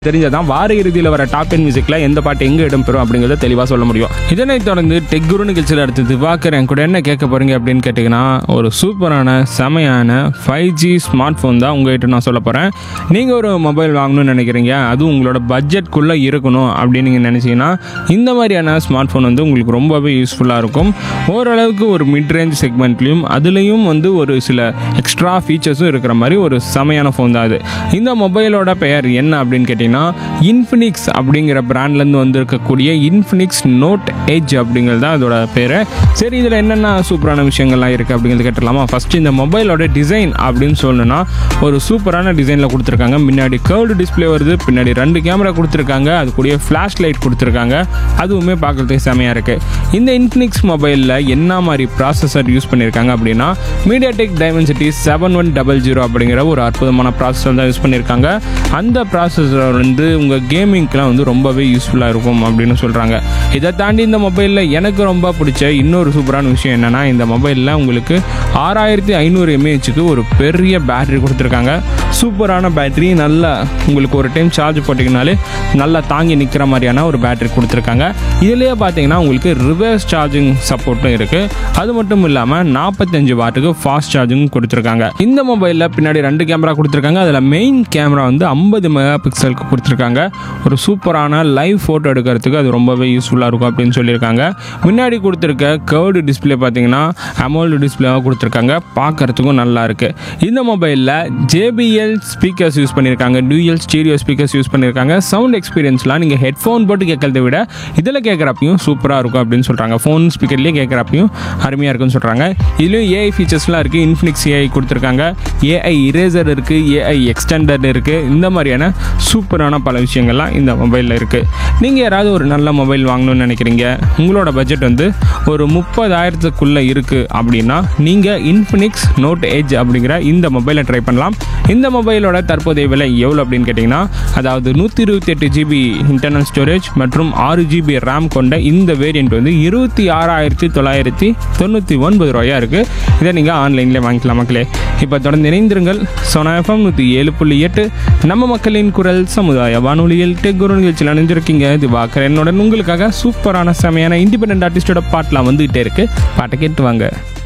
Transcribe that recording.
தெரிஞ்சதான் வார இறுதியில் வர டாப் டென் மியூசிக்ல எந்த பாட்டு எங்க இடம்பெறும் அப்படிங்கறத தெளிவா சொல்ல முடியும் இதனைத் தொடர்ந்து டெக் குரு நிகழ்ச்சியில் அடுத்து திவாகர் என் கூட என்ன கேட்க போறீங்க அப்படின்னு கேட்டீங்கன்னா ஒரு சூப்பரான செமையான ஃபைவ் ஜி ஸ்மார்ட் ஃபோன் தான் உங்ககிட்ட நான் சொல்ல போறேன் நீங்க ஒரு மொபைல் வாங்கணும்னு நினைக்கிறீங்க அதுவும் உங்களோட பட்ஜெட்குள்ள இருக்கணும் அப்படின்னு நீங்க நினைச்சீங்கன்னா இந்த மாதிரியான ஸ்மார்ட் ஃபோன் வந்து உங்களுக்கு ரொம்பவே யூஸ்ஃபுல்லாக இருக்கும் ஓரளவுக்கு ஒரு மிட் ரேஞ்ச் செக்மெண்ட்லையும் அதுலேயும் வந்து ஒரு சில எக்ஸ்ட்ரா ஃபீச்சர்ஸும் இருக்கிற மாதிரி ஒரு செமையான ஃபோன் தான் அது இந்த மொபைலோட பெயர் என்ன அப்படின்னு கேட்டிங்கன்னா இன்ஃபினிக்ஸ் அப்படிங்கிற பிராண்ட்லேருந்து வந்திருக்கக்கூடிய இன்ஃபினிக்ஸ் நோட் எட்ஜ் அப்படிங்கிறது தான் அதோட பேர் சரி இதில் என்னென்ன சூப்பரான விஷயங்கள்லாம் இருக்குது அப்படிங்கிறது கேட்டலாமா ஃபஸ்ட்டு இந்த மொபைலோட டிசைன் அப்படின்னு சொல்லணும்னா ஒரு சூப்பரான டிசைனில் கொடுத்துருக்காங்க முன்னாடி கர்வ்டு டிஸ்ப்ளே வருது பின்னாடி ரெண்டு கேமரா கொடுத்துருக்காங்க அது கூடயே ஃப்ளாஷ் லைட் கொடுத்துருக்காங்க அதுவுமே பார்க்குறதுக்கு செமையாக இருக்குது இந்த இன்ஃபினிக்ஸ் மொபைலில் என்ன மாதிரி ப்ராசஸர் யூஸ் பண்ணியிருக்காங்க அப்படின்னா MediaTek Dimensity seven one double zero அப்படிங்கிற ஒரு அற்புதமான ப்ராசஸர் தான் யூஸ் பண்ணியிருக்காங்க அந்த ப்ராசஸர் வந்து உங்கள் கேமிங்க்கெலாம் வந்து ரொம்பவே யூஸ்ஃபுல்லாக இருக்கும் அப்படின்னு சொல்கிறாங்க இதை தாண்டி இந்த மொபைலில் எனக்கு ரொம்ப பிடிச்ச இன்னொரு சூப்பரான விஷயம் என்னென்னா இந்த மொபைலில் உங்களுக்கு ஆறாயிரத்தி ஐநூறு எம்ஏஹெச்சுக்கு ஒரு பெரிய பேட்டரி கொடுத்துருக்காங்க சூப்பரான பேட்டரி நல்லா உங்களுக்கு ஒரு டைம் சார்ஜ் போட்டிங்கனாலே நல்லா தாங்கி நிற்கிற மாதிரியான ஒரு பேட்டரி கொடுத்துருக்காங்க இதுலேயே பார்த்தீங்கன்னா உங்களுக்கு ரிவர்ஸ் சார்ஜிங் சப்போர்ட்டும் இருக்குது அது மட்டும் இல்லாமல் நாற்பத்தஞ்சு வாட்டுக்கு ஃபாஸ்ட் சார்ஜிங் கொடுத்துருக்காங்க இந்த மொபைலில் பின்னாடி ரெண்டு கேமரா கொடுத்துருக்காங்க அதில் மெயின் கேமரா வந்து ஐம்பது மெகா பிக்சலுக்கு கொடுத்துருக்காங்க ஒரு சூப்பரான லைவ் ஃபோட்டோ எடுக்கிறதுக்கு அது ரொம்பவே யூஸ்ஃபுல்லாக இருக்கும் அப்படின்னு சொல்லியிருக்காங்க முன்னாடி கொடுத்துருக்க கர்வ்டு டிஸ்பிளே பார்த்தீங்கன்னா அமோல்டு டிஸ்பிளேவாக கொடுத்துருக்காங்க பார்க்கறதுக்கும் நல்லா இருக்குது இந்த மொபைலில் ஜேபிஎல் ஸ்பீக்கர்ஸ் யூஸ் பண்ணியிருக்காங்க டூயல் ஸ்டீரியோ ஸ்பீக்கர்ஸ் யூஸ் பண்ணியிருக்காங்க சவுண்ட் எக்ஸ்பீரியன்ஸ்லாம் நீங்கள் ஹெட்ஃபோன் போட்டு கேட்கறத விட இதில் கேட்குறப்பையும் சூப்பராக இருக்கும் அப்படின்னு சொல்கிறாங்க ஃபோன் ஸ்பீக்கர்லேயே கேட்குறப்பையும் அருமையாக இருக்குன்னு சொல்கிறாங்க இதுலேயும் ஏஐ ஃபீச்சர்ஸ்லாம் இருக்குது இன்ஃபினிக்ஸ் ஏஐ கொடுத்துருக்காங்க ஏஐ இரேசர் இருக்குது ஏஐ எக்ஸ்டெண்டட் இருக்குது இந்த மாதிரியான சூப்பரான பல விஷயங்கள்லாம் இந்த மொபைலில் இருக்குது நீங்கள் யாராவது ஒரு நல்ல மொபைல் வாங்கணும்னு நினைக்கிறீங்க உங்களோட பட்ஜெட் வந்து ஒரு முப்பதாயிரத்துக்குள்ளே இருக்குது அப்படின்னா நீங்கள் இன்ஃபினிக்ஸ் நோட் எட்ஜ் அப்படிங்கிற இந்த மொபைலை ட்ரை பண்ணலாம் இந்த மொபைலோட தற்போதைய விலை எவ்வளோ அப்படின்னு கேட்டிங்கன்னா அதாவது நூற்றி இருபத்தி எட்டு ஜிபி இன்டர்னல் ஸ்டோரேஜ் மற்றும் ஆறு ஜிபி ரேம் கொண்ட இந்த வேரியண்ட் வந்து இருபத்தி ஆறாயிரத்தி தொள்ளாயிரத்தி தொண்ணூற்றி ஒன்பது ரூபாயா இருக்குது இதை நீங்கள் ஆன்லைன்லேயே வாங்கிக்கலாம் மக்களே இப்போ தொடர்ந்து இணைந்திருங்கள் சோனா எஃப்எம் நூற்றி ஏழு புள்ளி எட்டு நம்ம மக்களின் குரல் சமுதாய வானொலியில் டெக் குரு நிகழ்ச்சியில் அணிஞ்சிருக்கீங்க திவாகர் என்னுடன் உங்களுக்காக சூப்பரான செமையான இண்டிபெண்ட் ஆர்டிஸ்டோட பாட்டெலாம் வந்துகிட்டே இருக்கு பாட்டை கேட்டு வாங்க